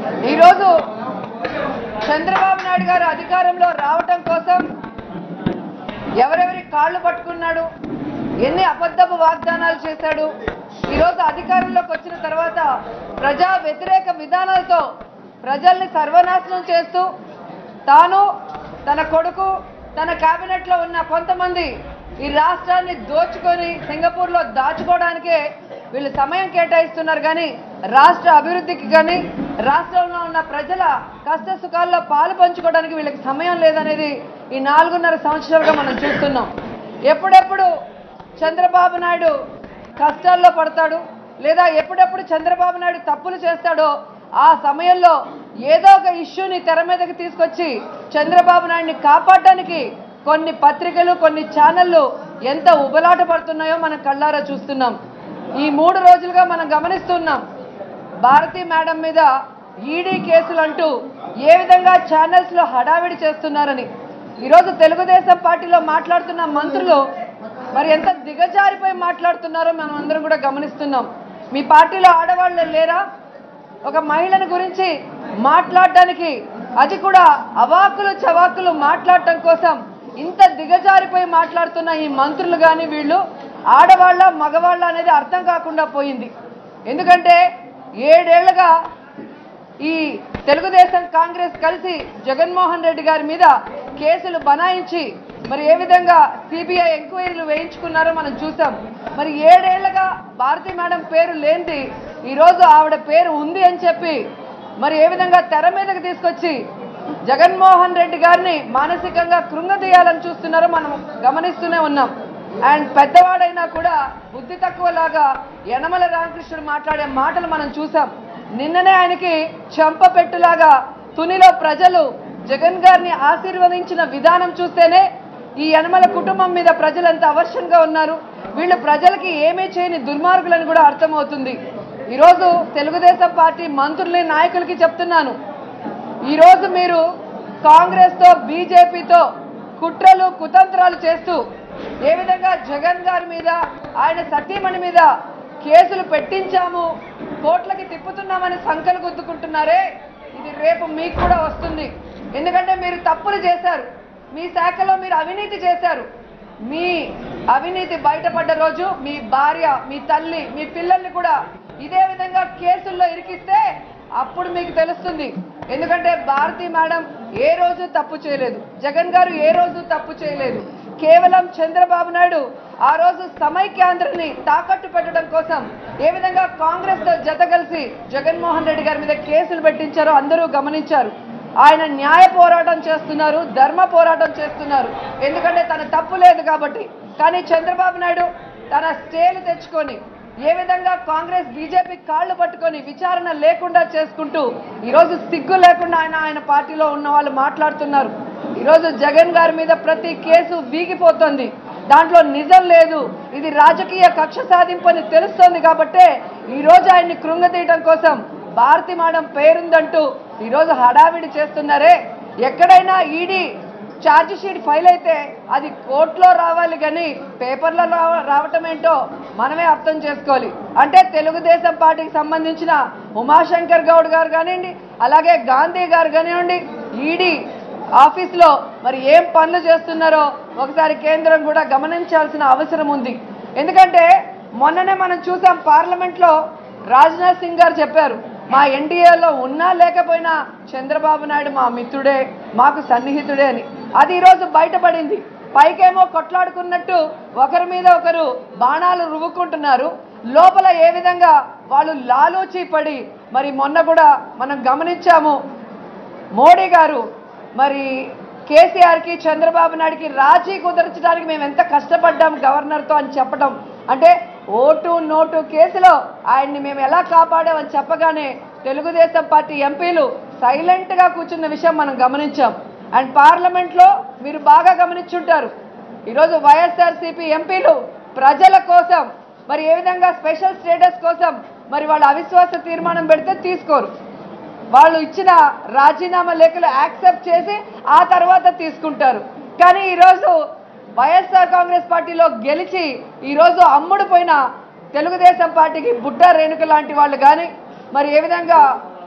ఈరోజు చంద్రబాబు నాయుడు గారు అధికారంలో రావటం కోసం ఎవరెవరి కాళ్ళు పట్టుకున్నాడు ఎన్ని అబద్ధపు వాగ్దానాలు చేశాడు ఈరోజు అధికారంలోకి వచ్చిన తర్వాత ప్రజా వ్యతిరేక విధానాలతో ప్రజల్ని సర్వనాశనం చేస్తూ తాను తన కొడుకు తన కేబినెట్లో ఉన్న కొంతమంది ఈ రాష్ట్రాన్ని దోచుకొని సింగపూర్లో దాచుకోవడానికే వీళ్ళు సమయం కేటాయిస్తున్నారు కానీ రాష్ట్ర అభివృద్ధికి కానీ రాష్ట్రంలో ఉన్న ప్రజల కష్ట సుఖాల్లో పాలు పంచుకోవడానికి వీళ్ళకి సమయం లేదనేది ఈ నాలుగున్నర సంవత్సరాలుగా మనం చూస్తున్నాం ఎప్పుడెప్పుడు చంద్రబాబు నాయుడు కష్టాల్లో పడతాడు లేదా ఎప్పుడెప్పుడు చంద్రబాబు నాయుడు తప్పులు చేస్తాడో ఆ సమయంలో ఏదో ఒక ఇష్యూని తెర మీదకి తీసుకొచ్చి చంద్రబాబు నాయుడిని కాపాడడానికి కొన్ని పత్రికలు కొన్ని ఛానళ్ళు ఎంత ఉబలాట పడుతున్నాయో మనం కళ్ళారా చూస్తున్నాం ఈ మూడు రోజులుగా మనం గమనిస్తున్నాం భారతి మేడం మీద ఈడీ కేసులు అంటూ ఏ విధంగా ఛానల్స్ లో హడావిడి చేస్తున్నారని ఈరోజు తెలుగుదేశం పార్టీలో మాట్లాడుతున్న మంత్రులు మరి ఎంత దిగజారిపోయి మాట్లాడుతున్నారో మనం అందరం కూడా గమనిస్తున్నాం మీ పార్టీలో ఆడవాళ్ళు లేరా ఒక మహిళను గురించి మాట్లాడడానికి అది కూడా అవాకులు చవాకులు మాట్లాడటం కోసం ఇంత దిగజారిపోయి మాట్లాడుతున్న ఈ మంత్రులు కానీ వీళ్ళు ఆడవాళ్ళ మగవాళ్ళ అనేది అర్థం కాకుండా పోయింది ఎందుకంటే ఏడేళ్లుగా ఈ తెలుగుదేశం కాంగ్రెస్ కలిసి జగన్మోహన్ రెడ్డి గారి మీద కేసులు బనాయించి మరి ఏ విధంగా సిబిఐ ఎంక్వైరీలు వేయించుకున్నారో మనం చూసాం మరి ఏడేళ్లుగా భారతి మేడం పేరు లేనిది ఈరోజు ఆవిడ పేరు ఉంది అని చెప్పి మరి ఏ విధంగా తెర మీదకి తీసుకొచ్చి జగన్మోహన్ రెడ్డి గారిని మానసికంగా కృంగదీయాలని చూస్తున్నారో మనం గమనిస్తూనే ఉన్నాం అండ్ పెద్దవాడైనా కూడా బుద్ధి తక్కువలాగా యనమల రామకృష్ణుడు మాట్లాడే మాటలు మనం చూసాం నిన్ననే ఆయనకి చెంప పెట్టులాగా తునిలో ప్రజలు జగన్ గారిని ఆశీర్వదించిన విధానం చూస్తేనే ఈ యనమల కుటుంబం మీద ప్రజలంతా అవర్షంగా ఉన్నారు వీళ్ళు ప్రజలకి ఏమీ చేయని దుర్మార్గులని కూడా అర్థమవుతుంది ఈరోజు తెలుగుదేశం పార్టీ మంత్రుల్ని నాయకులకి చెప్తున్నాను ఈరోజు మీరు కాంగ్రెస్తో బీజేపీతో కుట్రలు కుతంత్రాలు చేస్తూ ఏ విధంగా జగన్ గారి మీద ఆయన సతీమణి మీద కేసులు పెట్టించాము కోట్లకి తిప్పుతున్నామని సంకలు గుద్దుకుంటున్నారే ఇది రేపు మీకు కూడా వస్తుంది ఎందుకంటే మీరు తప్పులు చేశారు మీ శాఖలో మీరు అవినీతి చేశారు మీ అవినీతి బయటపడ్డ రోజు మీ భార్య మీ తల్లి మీ పిల్లల్ని కూడా ఇదే విధంగా కేసుల్లో ఇరికిస్తే అప్పుడు మీకు తెలుస్తుంది ఎందుకంటే భారతి మేడం ఏ రోజు తప్పు చేయలేదు జగన్ గారు ఏ రోజు తప్పు చేయలేదు కేవలం చంద్రబాబు నాయుడు ఆ రోజు సమైక్యాంధ్రని తాకట్టు పెట్టడం కోసం ఏ విధంగా కాంగ్రెస్ తో జత కలిసి జగన్మోహన్ రెడ్డి గారి మీద కేసులు పెట్టించారో అందరూ గమనించారు ఆయన న్యాయ పోరాటం చేస్తున్నారు ధర్మ పోరాటం చేస్తున్నారు ఎందుకంటే తన తప్పు లేదు కాబట్టి కానీ చంద్రబాబు నాయుడు తన స్టేలు తెచ్చుకొని ఏ విధంగా కాంగ్రెస్ బీజేపీ కాళ్ళు పట్టుకొని విచారణ లేకుండా చేసుకుంటూ ఈరోజు సిగ్గు లేకుండా ఆయన ఆయన పార్టీలో ఉన్న వాళ్ళు మాట్లాడుతున్నారు ఈరోజు జగన్ గారి మీద ప్రతి కేసు వీగిపోతుంది దాంట్లో నిజం లేదు ఇది రాజకీయ కక్ష సాధింపు అని తెలుస్తోంది కాబట్టే ఈరోజు ఆయన్ని కృంగతీయటం కోసం భారతి మేడం పేరుందంటూ ఈరోజు హడావిడి చేస్తున్నారే ఎక్కడైనా ఈడీ ఛార్జ్ షీట్ ఫైల్ అయితే అది కోర్టులో రావాలి కానీ పేపర్లో రావ- రావటం ఏంటో మనమే అర్థం చేసుకోవాలి అంటే తెలుగుదేశం పార్టీకి సంబంధించిన ఉమాశంకర్ గౌడ్ గారు కానివ్వండి అలాగే గాంధీ గారు కానివ్వండి ఈడీ ఆఫీస్లో మరి ఏం పనులు చేస్తున్నారో ఒకసారి కేంద్రం కూడా గమనించాల్సిన అవసరం ఉంది ఎందుకంటే మొన్ననే మనం చూసాం పార్లమెంట్లో రాజ్నాథ్ సింగ్ గారు చెప్పారు మా ఎన్డీఏలో ఉన్నా లేకపోయినా చంద్రబాబు నాయుడు మా మిత్రుడే మాకు సన్నిహితుడే అని అది ఈరోజు బయటపడింది పైకేమో కొట్లాడుకున్నట్టు ఒకరి మీద ఒకరు బాణాలు రువ్వుకుంటున్నారు లోపల ఏ విధంగా వాళ్ళు లాలూచి పడి మరి మొన్న కూడా మనం గమనించాము మోడీ గారు మరి కేసీఆర్కి చంద్రబాబు నాయుడుకి రాజీ కుదర్చడానికి మేము ఎంత కష్టపడ్డాం గవర్నర్తో అని చెప్పడం అంటే ఓటు నోటు కేసులో ఆయన్ని మేము ఎలా కాపాడామని చెప్పగానే తెలుగుదేశం పార్టీ ఎంపీలు సైలెంట్గా కూర్చున్న విషయం మనం గమనించాం అండ్ పార్లమెంట్లో మీరు బాగా గమనించుంటారు ఈరోజు వైఎస్ఆర్సీపీ ఎంపీలు ప్రజల కోసం మరి ఏ విధంగా స్పెషల్ స్టేటస్ కోసం మరి వాళ్ళ అవిశ్వాస తీర్మానం పెడితే తీసుకోరు వాళ్ళు ఇచ్చిన రాజీనామా లేఖలు యాక్సెప్ట్ చేసి ఆ తర్వాత తీసుకుంటారు కానీ ఈరోజు వైఎస్ఆర్ కాంగ్రెస్ పార్టీలో గెలిచి ఈరోజు అమ్ముడు పోయిన తెలుగుదేశం పార్టీకి బుడ్డ రేణుక లాంటి వాళ్ళు కానీ మరి ఏ విధంగా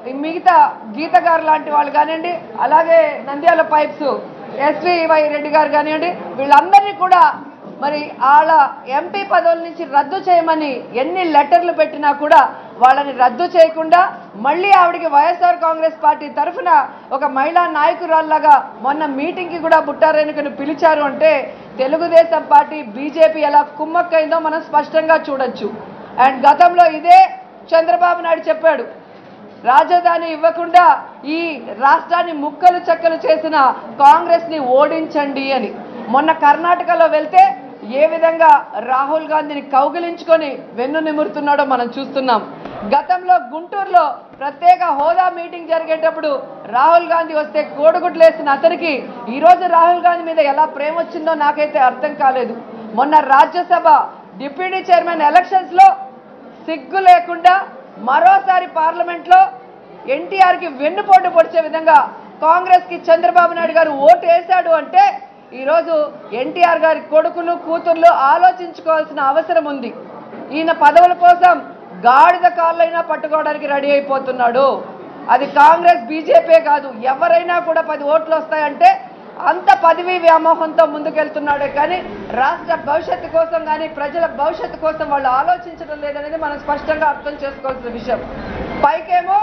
మిగతా గీత గారు లాంటి వాళ్ళు కానివ్వండి అలాగే నంద్యాల పైప్స్ ఎస్వివై రెడ్డి గారు కానివ్వండి వీళ్ళందరినీ కూడా మరి వాళ్ళ ఎంపీ పదవుల నుంచి రద్దు చేయమని ఎన్ని లెటర్లు పెట్టినా కూడా వాళ్ళని రద్దు చేయకుండా మళ్ళీ ఆవిడకి వైఎస్ఆర్ కాంగ్రెస్ పార్టీ తరఫున ఒక మహిళా నాయకురాల్లాగా మొన్న మీటింగ్కి కూడా బుట్టారేణుకను పిలిచారు అంటే తెలుగుదేశం పార్టీ బీజేపీ ఎలా కుమ్మక్కైందో మనం స్పష్టంగా చూడొచ్చు అండ్ గతంలో ఇదే చంద్రబాబు నాయుడు చెప్పాడు రాజధాని ఇవ్వకుండా ఈ రాష్ట్రాన్ని ముక్కలు చెక్కలు చేసిన కాంగ్రెస్ ని ఓడించండి అని మొన్న కర్ణాటకలో వెళ్తే ఏ విధంగా రాహుల్ గాంధీని కౌగిలించుకొని వెన్ను నిమురుతున్నాడో మనం చూస్తున్నాం గతంలో గుంటూరులో ప్రత్యేక హోదా మీటింగ్ జరిగేటప్పుడు రాహుల్ గాంధీ వస్తే కోడుగుడ్లేసిన అతనికి ఈ రోజు రాహుల్ గాంధీ మీద ఎలా ప్రేమ వచ్చిందో నాకైతే అర్థం కాలేదు మొన్న రాజ్యసభ డిప్యూటీ చైర్మన్ ఎలక్షన్స్ లో సిగ్గు లేకుండా మరోసారి పార్లమెంట్ లో ఎన్టీఆర్ కి వెన్నుపోటు పొడిచే విధంగా కాంగ్రెస్ కి చంద్రబాబు నాయుడు గారు ఓటు వేశాడు అంటే ఈరోజు ఎన్టీఆర్ గారి కొడుకులు కూతుర్లు ఆలోచించుకోవాల్సిన అవసరం ఉంది ఈయన పదవుల కోసం గాడిద కాళ్ళైనా పట్టుకోవడానికి రెడీ అయిపోతున్నాడు అది కాంగ్రెస్ బీజేపీ కాదు ఎవరైనా కూడా పది ఓట్లు వస్తాయంటే అంత పదవి వ్యామోహంతో ముందుకెళ్తున్నాడే కానీ రాష్ట్ర భవిష్యత్తు కోసం కానీ ప్రజల భవిష్యత్తు కోసం వాళ్ళు ఆలోచించడం లేదనేది మనం స్పష్టంగా అర్థం చేసుకోవాల్సిన విషయం పైకేమో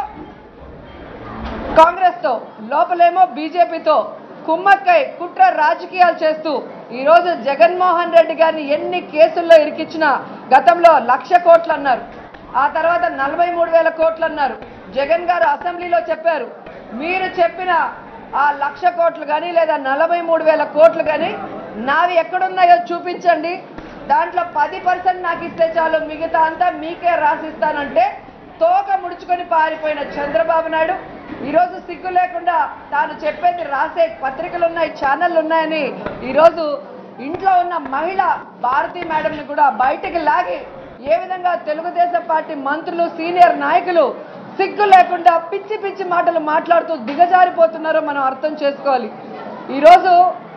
కాంగ్రెస్ తో లోపలేమో బీజేపీతో కుమ్మక్కై కుట్ర రాజకీయాలు చేస్తూ ఈరోజు జగన్మోహన్ రెడ్డి గారిని ఎన్ని కేసుల్లో ఇరికించినా గతంలో లక్ష కోట్లు అన్నారు ఆ తర్వాత నలభై మూడు వేల కోట్లు అన్నారు జగన్ గారు అసెంబ్లీలో చెప్పారు మీరు చెప్పిన ఆ లక్ష కోట్లు కానీ లేదా నలభై మూడు వేల కోట్లు కానీ నావి ఎక్కడున్నాయో చూపించండి దాంట్లో పది పర్సెంట్ నాకు ఇస్తే చాలు మిగతా అంతా మీకే రాసిస్తానంటే తోక ముడుచుకొని పారిపోయిన చంద్రబాబు నాయుడు ఈరోజు సిగ్గు లేకుండా తాను చెప్పేది రాసే పత్రికలు ఉన్నాయి ఛానళ్ళు ఉన్నాయని ఈరోజు ఇంట్లో ఉన్న మహిళ భారతీ మేడంని కూడా బయటికి లాగి ఏ విధంగా తెలుగుదేశం పార్టీ మంత్రులు సీనియర్ నాయకులు సిగ్గు లేకుండా పిచ్చి పిచ్చి మాటలు మాట్లాడుతూ దిగజారిపోతున్నారో మనం అర్థం చేసుకోవాలి ఈరోజు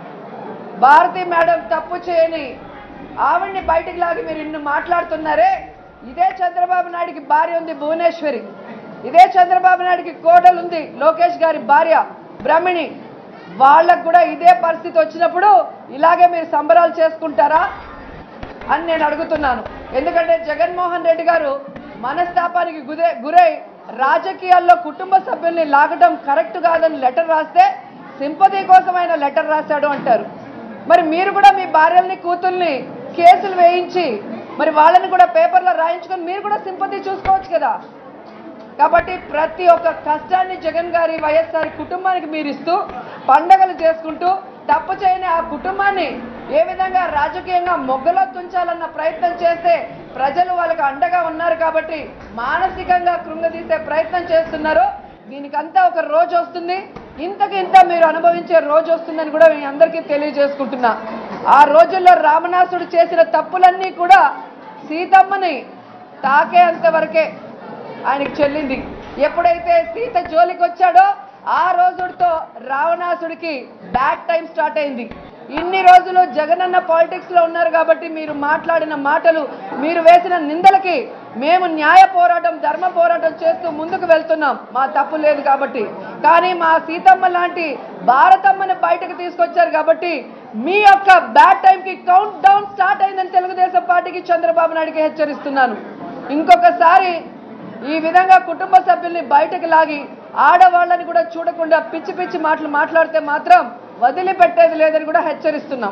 భారతి మేడం తప్పు చేయని ఆవిడ్ని బయటికి లాగి మీరు ఇన్ని మాట్లాడుతున్నారే ఇదే చంద్రబాబు నాయుడికి భార్య ఉంది భువనేశ్వరి ఇదే చంద్రబాబు నాయుడికి కోడలు ఉంది లోకేష్ గారి భార్య బ్రహ్మిణి వాళ్ళకు కూడా ఇదే పరిస్థితి వచ్చినప్పుడు ఇలాగే మీరు సంబరాలు చేసుకుంటారా అని నేను అడుగుతున్నాను ఎందుకంటే జగన్మోహన్ రెడ్డి గారు మనస్తాపానికి గుదే గురై రాజకీయాల్లో కుటుంబ సభ్యుల్ని లాగడం కరెక్ట్ కాదని లెటర్ రాస్తే సింపతి కోసం ఆయన లెటర్ రాశాడు అంటారు మరి మీరు కూడా మీ భార్యల్ని కూతుల్ని కేసులు వేయించి మరి వాళ్ళని కూడా పేపర్లో రాయించుకొని మీరు కూడా సింపతి చూసుకోవచ్చు కదా కాబట్టి ప్రతి ఒక్క కష్టాన్ని జగన్ గారి వైఎస్ఆర్ కుటుంబానికి మీరు ఇస్తూ పండగలు చేసుకుంటూ తప్పు చేయని ఆ కుటుంబాన్ని ఏ విధంగా రాజకీయంగా మొగ్గలో తుంచాలన్న ప్రయత్నం చేస్తే ప్రజలు వాళ్ళకి అండగా ఉన్నారు కాబట్టి మానసికంగా కృంగదీసే ప్రయత్నం చేస్తున్నారో దీనికంతా ఒక రోజు వస్తుంది ఇంతకు ఇంత మీరు అనుభవించే రోజు వస్తుందని కూడా మీ అందరికీ తెలియజేసుకుంటున్నా ఆ రోజుల్లో రామనాసుడు చేసిన తప్పులన్నీ కూడా సీతమ్మని తాకేంత వరకే ఆయనకి చెల్లింది ఎప్పుడైతే సీత జోలికి వచ్చాడో ఆ రోజుతో రావణాసుడికి బ్యాడ్ టైం స్టార్ట్ అయింది ఇన్ని రోజులు జగనన్న పాలిటిక్స్ లో ఉన్నారు కాబట్టి మీరు మాట్లాడిన మాటలు మీరు వేసిన నిందలకి మేము న్యాయ పోరాటం ధర్మ పోరాటం చేస్తూ ముందుకు వెళ్తున్నాం మా తప్పు లేదు కాబట్టి కానీ మా సీతమ్మ లాంటి భారతమ్మని బయటకు తీసుకొచ్చారు కాబట్టి మీ యొక్క బ్యాడ్ టైంకి కౌంట్ డౌన్ స్టార్ట్ అయిందని తెలుగుదేశం పార్టీకి చంద్రబాబు నాయుడుకి హెచ్చరిస్తున్నాను ఇంకొకసారి ఈ విధంగా కుటుంబ సభ్యుల్ని బయటకు లాగి ఆడవాళ్ళని కూడా చూడకుండా పిచ్చి పిచ్చి మాటలు మాట్లాడితే మాత్రం వదిలిపెట్టేది లేదని కూడా హెచ్చరిస్తున్నాం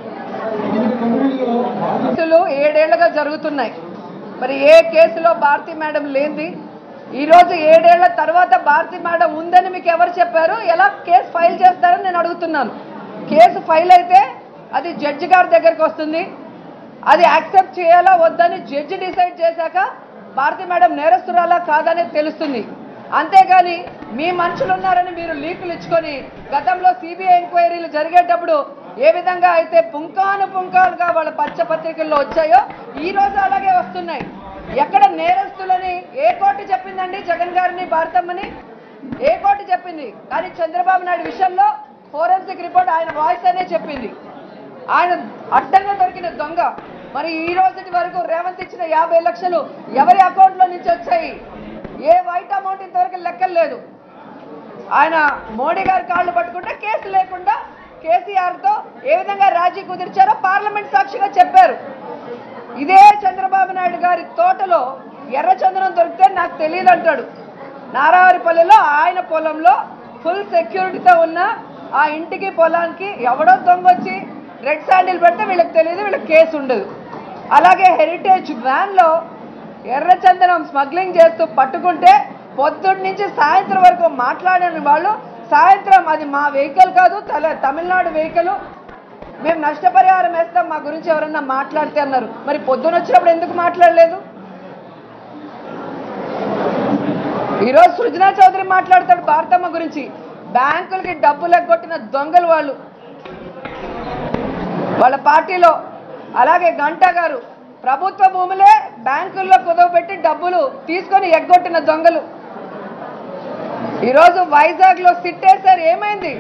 కేసులు ఏడేళ్లుగా జరుగుతున్నాయి మరి ఏ కేసులో భారతి మేడం లేనిది ఈ రోజు ఏడేళ్ల తర్వాత భారతి మేడం ఉందని మీకు ఎవరు చెప్పారు ఎలా కేసు ఫైల్ చేస్తారని నేను అడుగుతున్నాను కేసు ఫైల్ అయితే అది జడ్జి గారి దగ్గరికి వస్తుంది అది యాక్సెప్ట్ చేయాలా వద్దని జడ్జి డిసైడ్ చేశాక భారతి మేడం నేరస్తురాలా కాదని తెలుస్తుంది అంతేగాని మీ మనుషులు ఉన్నారని మీరు లీకులు ఇచ్చుకొని గతంలో సిబిఐ ఎంక్వైరీలు జరిగేటప్పుడు ఏ విధంగా అయితే పుంకాను పుంకాలుగా వాళ్ళ పచ్చ పత్రికల్లో వచ్చాయో ఈ రోజు అలాగే వస్తున్నాయి ఎక్కడ నేరస్తులని ఏ కోర్టు చెప్పిందండి జగన్ గారిని భారతమ్మని ఏ కోర్టు చెప్పింది కానీ చంద్రబాబు నాయుడు విషయంలో ఫోరెన్సిక్ రిపోర్ట్ ఆయన వాయిస్ అనే చెప్పింది ఆయన అడ్డంగా దొరికిన దొంగ మరి ఈ రోజుటి వరకు రేవంత్ ఇచ్చిన యాభై లక్షలు ఎవరి అకౌంట్లో నుంచి వచ్చాయి ఏ వైట్ అమౌంట్ ఇంతవరకు లెక్కలు లేదు ఆయన మోడీ గారి కాళ్ళు పట్టుకుంటే కేసు లేకుండా కేసీఆర్తో ఏ విధంగా రాజీ కుదిర్చారో పార్లమెంట్ సాక్షిగా చెప్పారు ఇదే చంద్రబాబు నాయుడు గారి తోటలో ఎర్రచందనం దొరికితే నాకు తెలియదు అంటాడు నారావారిపల్లిలో ఆయన పొలంలో ఫుల్ సెక్యూరిటీతో ఉన్న ఆ ఇంటికి పొలానికి ఎవడో దొంగ వచ్చి రెడ్ శాండిల్ పెడితే వీళ్ళకి తెలియదు వీళ్ళకి కేసు ఉండదు అలాగే హెరిటేజ్ వ్యాన్లో ఎర్రచందనం స్మగ్లింగ్ చేస్తూ పట్టుకుంటే పొద్దున్న నుంచి సాయంత్రం వరకు మాట్లాడని వాళ్ళు సాయంత్రం అది మా వెహికల్ కాదు తల తమిళనాడు వెహికల్ మేము నష్టపరిహారం వేస్తాం మా గురించి ఎవరన్నా మాట్లాడితే అన్నారు మరి పొద్దున వచ్చినప్పుడు ఎందుకు మాట్లాడలేదు ఈరోజు సృజనా చౌదరి మాట్లాడతాడు భారతమ్మ గురించి బ్యాంకులకి డబ్బులు ఎగ్గొట్టిన దొంగలు వాళ్ళు వాళ్ళ పార్టీలో అలాగే గంటా గారు ప్రభుత్వ భూములే బ్యాంకుల్లో కుదవబెట్టి డబ్బులు తీసుకొని ఎగ్గొట్టిన దొంగలు ఈరోజు వైజాగ్ లో సిట్టేశారు ఏమైంది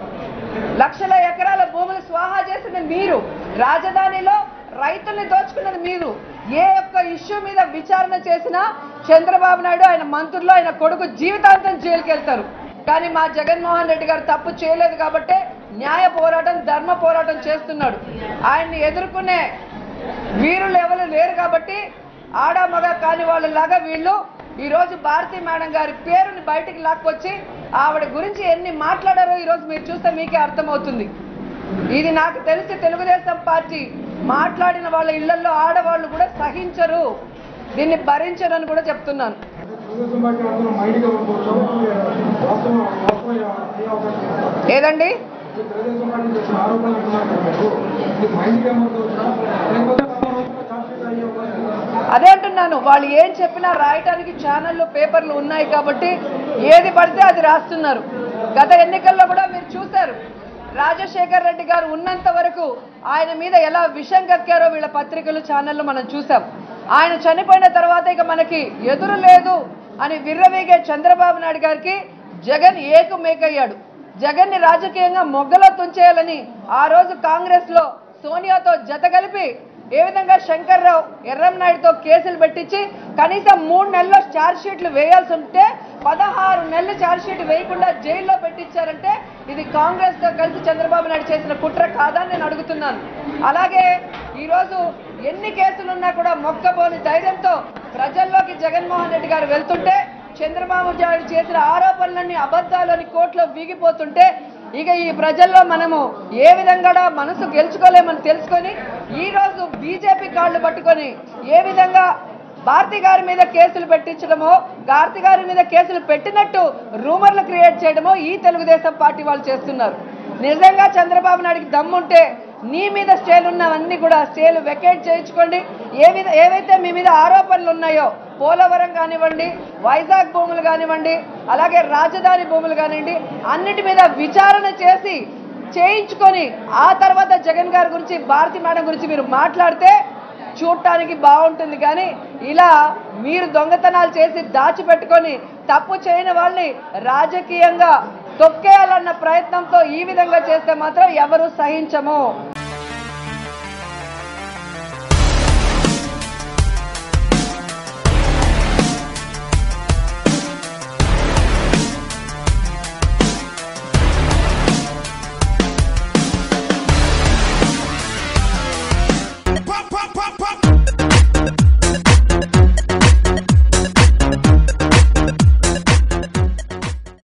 లక్షల ఎకరాల భూములు స్వాహా చేసింది మీరు రాజధానిలో రైతుల్ని దోచుకున్నది మీరు ఏ ఒక్క ఇష్యూ మీద విచారణ చేసినా చంద్రబాబు నాయుడు ఆయన మంత్రులు ఆయన కొడుకు జీవితాంతం జైలుకి వెళ్తారు కానీ మా జగన్మోహన్ రెడ్డి గారు తప్పు చేయలేదు కాబట్టి న్యాయ పోరాటం ధర్మ పోరాటం చేస్తున్నాడు ఆయన్ని ఎదుర్కొనే వీరులు ఎవరు లేరు కాబట్టి ఆడ మగ కాని వాళ్ళలాగా వీళ్ళు ఈ రోజు భారతీ మేడం గారి పేరుని బయటికి లాక్కొచ్చి ఆవిడ గురించి ఎన్ని మాట్లాడారో ఈ రోజు మీరు చూస్తే మీకే అర్థమవుతుంది ఇది నాకు తెలిసి తెలుగుదేశం పార్టీ మాట్లాడిన వాళ్ళ ఇళ్లలో ఆడవాళ్ళు కూడా సహించరు దీన్ని భరించరు అని కూడా చెప్తున్నాను తెలుగుదేశం పార్టీ అందరూ మైండ్గా ఉండవచ్చు వాస్తవం వాస్తవం అయ్యే అవకాశం ఉంది. ఏదండి ఈ తెలుగుదేశం పార్టీ చేసిన ఆరోపణలు అంటున్నారు కదా మీరు మీకు మైండ్గా ఏమవుతుందా లేకపోతే తమ రోజుల్లో చార్జ్షీట్ అయ్యే అవకాశం ఉందా? అదే అంటున్నాను వాళ్ళు ఏం చెప్పినా రాయటానికి ఛానళ్ళు పేపర్లు ఉన్నాయి కాబట్టి ఏది పడితే అది రాస్తున్నారు గత ఎన్నికల్లో కూడా మీరు చూశారు రాజశేఖర్ రెడ్డి గారు ఉన్నంత వరకు ఆయన మీద ఎలా విషం కక్కారో వీళ్ళ పత్రికలు ఛానళ్ళు మనం చూసాం ఆయన చనిపోయిన తర్వాత ఇక మనకి ఎదురు లేదు అని విర్రవీగే చంద్రబాబు నాయుడు గారికి జగన్ ఏకు మేకయ్యాడు జగన్ని రాజకీయంగా మొగ్గలో తుంచేయాలని ఆ రోజు కాంగ్రెస్ లో సోనియాతో జత కలిపి ఏ విధంగా శంకర్రావు ఎర్రంనాయుడుతో కేసులు పెట్టించి కనీసం మూడు నెలల్లో ఛార్జ్ షీట్లు వేయాల్సి ఉంటే పదహారు నెలలు ఛార్జ్ షీట్ వేయకుండా జైల్లో పెట్టించారంటే ఇది కాంగ్రెస్ తో కలిసి చంద్రబాబు నాయుడు చేసిన కుట్ర కాదా అని నేను అడుగుతున్నాను అలాగే ఈరోజు ఎన్ని కేసులున్నా కూడా మొక్కబోని ధైర్యంతో ప్రజల్లోకి జగన్మోహన్ రెడ్డి గారు వెళ్తుంటే చంద్రబాబు నాయుడు చేసిన ఆరోపణలన్నీ అబద్ధాలని కోర్టులో వీగిపోతుంటే ఇక ఈ ప్రజల్లో మనము ఏ విధంగా మనసు గెలుచుకోలేమని తెలుసుకొని ఈ రోజు బీజేపీ కాళ్ళు పట్టుకొని ఏ విధంగా భారతి గారి మీద కేసులు పెట్టించడమో భారతి గారి మీద కేసులు పెట్టినట్టు రూమర్లు క్రియేట్ చేయడమో ఈ తెలుగుదేశం పార్టీ వాళ్ళు చేస్తున్నారు నిజంగా చంద్రబాబు నాయుడికి దమ్ముంటే నీ మీద స్టేలు ఉన్నవన్నీ కూడా స్టేలు వెకేట్ చేయించుకోండి ఏ విధ ఏవైతే మీ మీద ఆరోపణలు ఉన్నాయో పోలవరం కానివ్వండి వైజాగ్ భూములు కానివ్వండి అలాగే రాజధాని భూములు కానివ్వండి అన్నిటి మీద విచారణ చేసి చేయించుకొని ఆ తర్వాత జగన్ గారి గురించి భారతి మేడం గురించి మీరు మాట్లాడితే చూడటానికి బాగుంటుంది కానీ ఇలా మీరు దొంగతనాలు చేసి దాచిపెట్టుకొని తప్పు చేయని వాళ్ళని రాజకీయంగా తొక్కేయాలన్న ప్రయత్నంతో ఈ విధంగా చేస్తే మాత్రం ఎవరు సహించము